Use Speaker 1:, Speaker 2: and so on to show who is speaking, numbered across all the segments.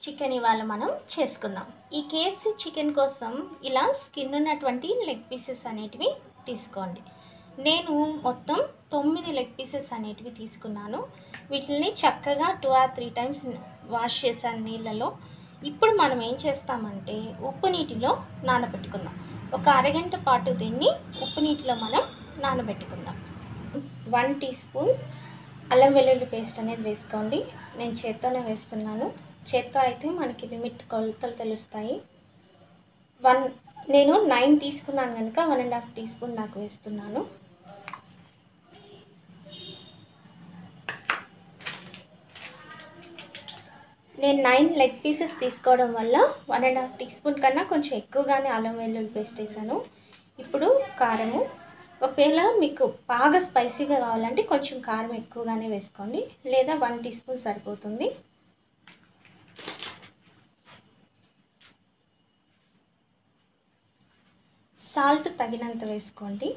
Speaker 1: chicken ఇవాళ మనం చేసుకుందాం ఈ కేఎఫ్సి చికెన్ కోసం ఇలా స్కిన్ ఉన్నటువంటి లెగ్ పీసెస్ అనేటివి తీసుకోండి నేను మొత్తం తొమ్మిది లెగ్ పీసెస్ అనేటివి తీసుకున్నాను వీటిని చక్కగా two or three times wash చేశాను నీళ్ళలో ఇప్పుడు మనం ఏం చేస్తామంటే ఉప్పు నీటిలో నానబెట్టుకుందాం ఒక అరగంట పాటు దీన్ని ఉప్పు నీటిలో మనం నానబెట్టుకుందాం వన్ టీ స్పూన్ అల్లం వెల్లుల్లి పేస్ట్ అనేది వేసుకోండి నేను చేత్తోనే వేస్తున్నాను చేత్తో అయితే మనకి లిమిట్ కొలతలు తెలుస్తాయి వన్ నేను నైన్ తీసుకున్నాను కనుక one and half teaspoon నాకు వేస్తున్నాను నేను నైన్ లెగ్ పీసెస్ తీసుకోవడం వల్ల one and half teaspoon కన్నా కొంచెం ఎక్కువగానే అల్లం వెల్లుల్లి పేస్ట్ వేసాను ఇప్పుడు కారము ఒకవేళ మీకు బాగా స్పైసీగా కావాలంటే కొంచెం కారం ఎక్కువగానే వేసుకోండి లేదా వన్ టీ స్పూన్ సరిపోతుంది సాల్ట్ తగినంత వేసుకోండి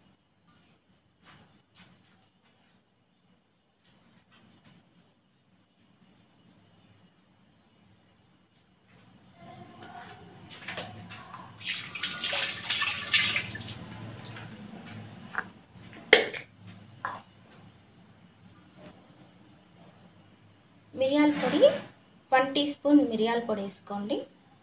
Speaker 1: మిరియాల పొడి వన్ టీ స్పూన్ మిరియాల పొడి వేసుకోండి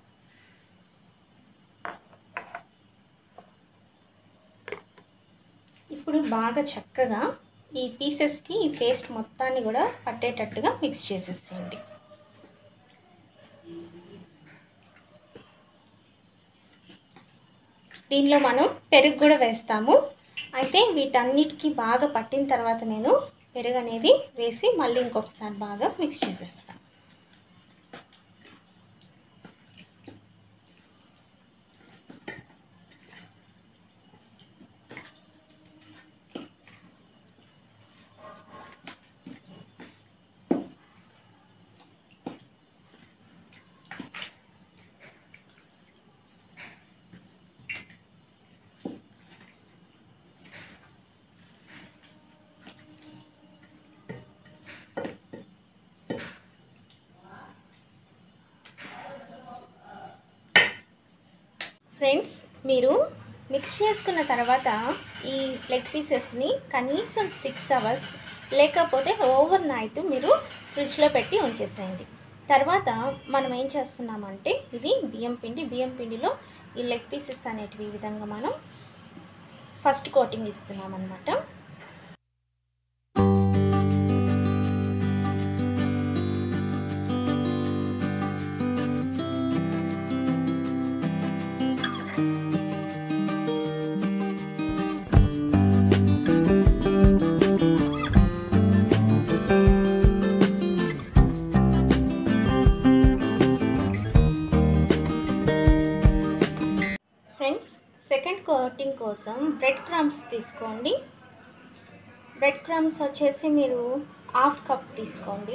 Speaker 1: ఇప్పుడు బాగా చక్కగా ఈ పీసెస్కి ఈ పేస్ట్ మొత్తాన్ని కూడా పట్టేటట్టుగా మిక్స్ చేసేసేయండి దీనిలో మనం పెరుగు కూడా వేస్తాము అయితే వీటన్నిటికీ బాగా పట్టిన తర్వాత నేను పెరుగు అనేది వేసి మళ్ళీ ఇంకొకసారి బాగా మిక్స్ చేసేస్తాను ఫ్రెండ్స్ మీరు మిక్స్ చేసుకున్న తర్వాత ఈ లెగ్ పీసెస్ని కనీసం సిక్స్ అవర్స్ లేకపోతే ఓవర్ నైట్ మీరు ఫ్రిడ్జ్లో పెట్టి ఉంచేసేయండి తర్వాత మనం ఏం చేస్తున్నామంటే ఇది బియ్యం పిండి బియ్యం పిండిలో ఈ లెగ్ పీసెస్ అనేటివి ఈ విధంగా మనం ఫస్ట్ కోటింగ్ ఇస్తున్నాం అనమాట ఫ్రెండ్స్ సెకండ్ కోటింగ్ కోసం బ్రెడ్ క్రమ్స్ తీసుకోండి బ్రెడ్ క్రమ్స్ వచ్చేసి మీరు హాఫ్ కప్ తీసుకోండి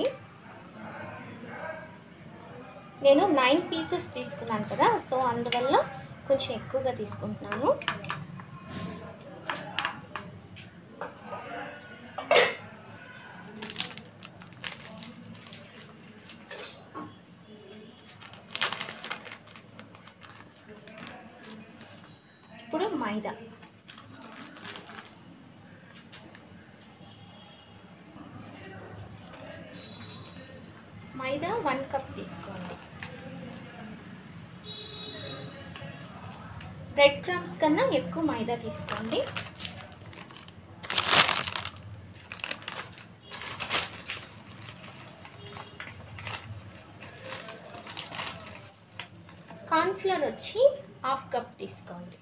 Speaker 1: నేను నైన్ పీసెస్ తీసుకున్నాను కదా సో అందువల్ల కొంచెం ఎక్కువగా తీసుకుంటున్నాను ఇప్పుడు మైదా మైదా వన్ కప్ తీసుకోండి బ్రెడ్ క్రమ్స్ కన్నా ఎక్కువ మైదా తీసుకోండి కార్న్ఫ్లవర్ వచ్చి హాఫ్ కప్ తీసుకోండి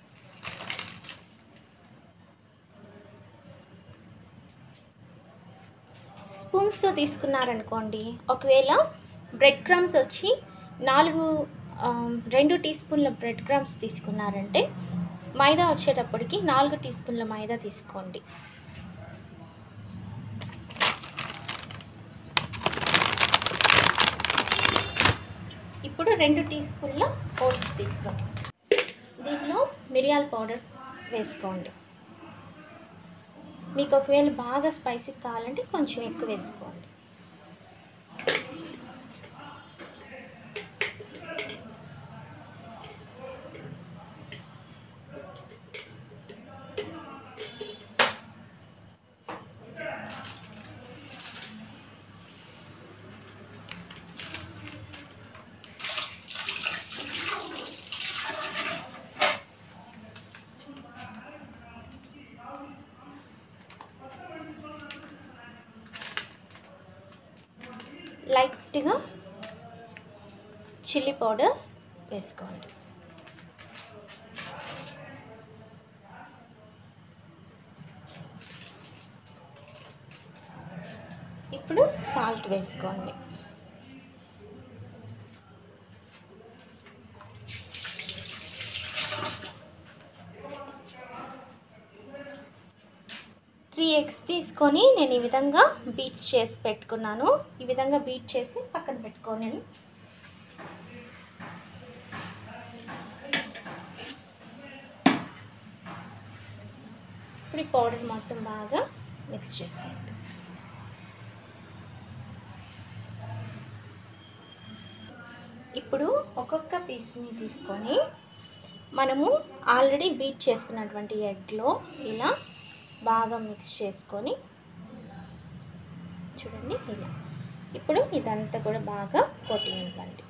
Speaker 1: స్పూన్స్తో తీసుకున్నారనుకోండి ఒకవేళ బ్రెడ్ క్రమ్స్ వచ్చి నాలుగు ఆ, రెండు టీ స్పూన్ల బ్రెడ్ క్రమ్స్ తీసుకున్నారంటే మైదా వచ్చేటప్పటికి నాలుగు టీ స్పూన్ల మైదా తీసుకోండి ఇప్పుడు రెండు టీ స్పూన్ల ఓట్స్ తీసుకోండి దీనిలో మిరియాల పౌడర్ వేసుకోండి మీకు ఒకవేళ బాగా స్పైసీ కావాలంటే కొంచెం ఎక్కువ వేసుకోండి లైట్గా చిల్లీ పౌడర్ వేసుకోండి ఇప్పుడు సాల్ట్ వేసుకోండి త్రీ ఎగ్స్ తీసుకొని నేను ఈ విధంగా బీట్స్ చేసి పెట్టుకున్నాను ఈ విధంగా బీట్ చేసి పక్కన పెట్టుకోని ఇప్పుడు ఈ పౌడర్ మొత్తం బాగా మిక్స్ చేసేయండి ఇప్పుడు ఒక్కొక్క పీస్ని తీసుకొని మనము ఆల్రెడీ బీట్ చేసుకున్నటువంటి ఎగ్లో ఇలా బాగా మిక్స్ చేసుకొని చూడండి ఇలా ఇప్పుడు ఇదంతా కూడా బాగా కోటింగ్ ఇవ్వండి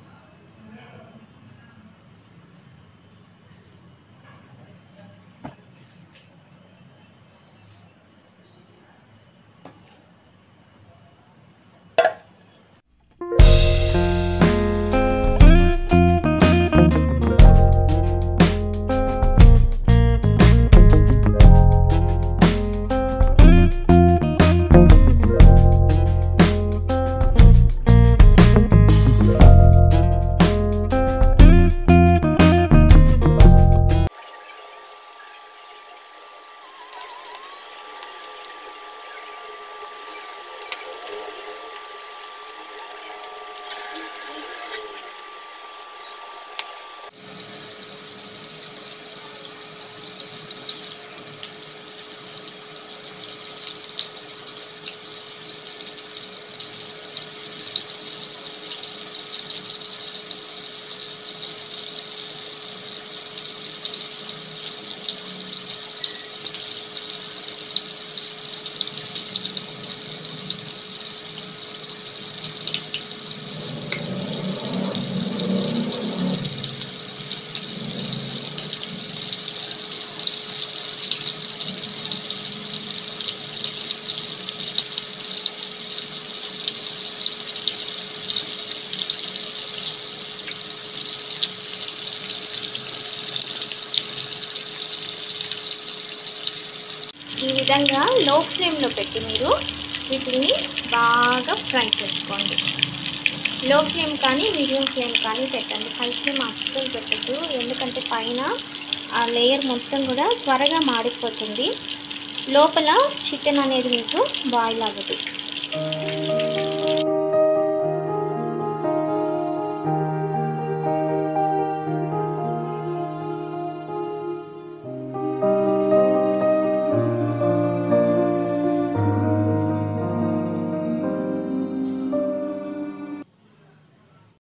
Speaker 1: ఈ విధంగా లో ఫ్లేమ్లో పెట్టి మీరు వీటిని బాగా ఫ్రై చేసుకోండి లో ఫ్లేమ్ కానీ మీడియం ఫ్లేమ్ కానీ పెట్టండి హై ఫ్లేమ్ అస్సలు పెట్టద్దు ఎందుకంటే పైన ఆ లేయర్ మొత్తం కూడా త్వరగా మాడిపోతుంది లోపల చికెన్ అనేది మీకు బాయిల్ అవ్వదు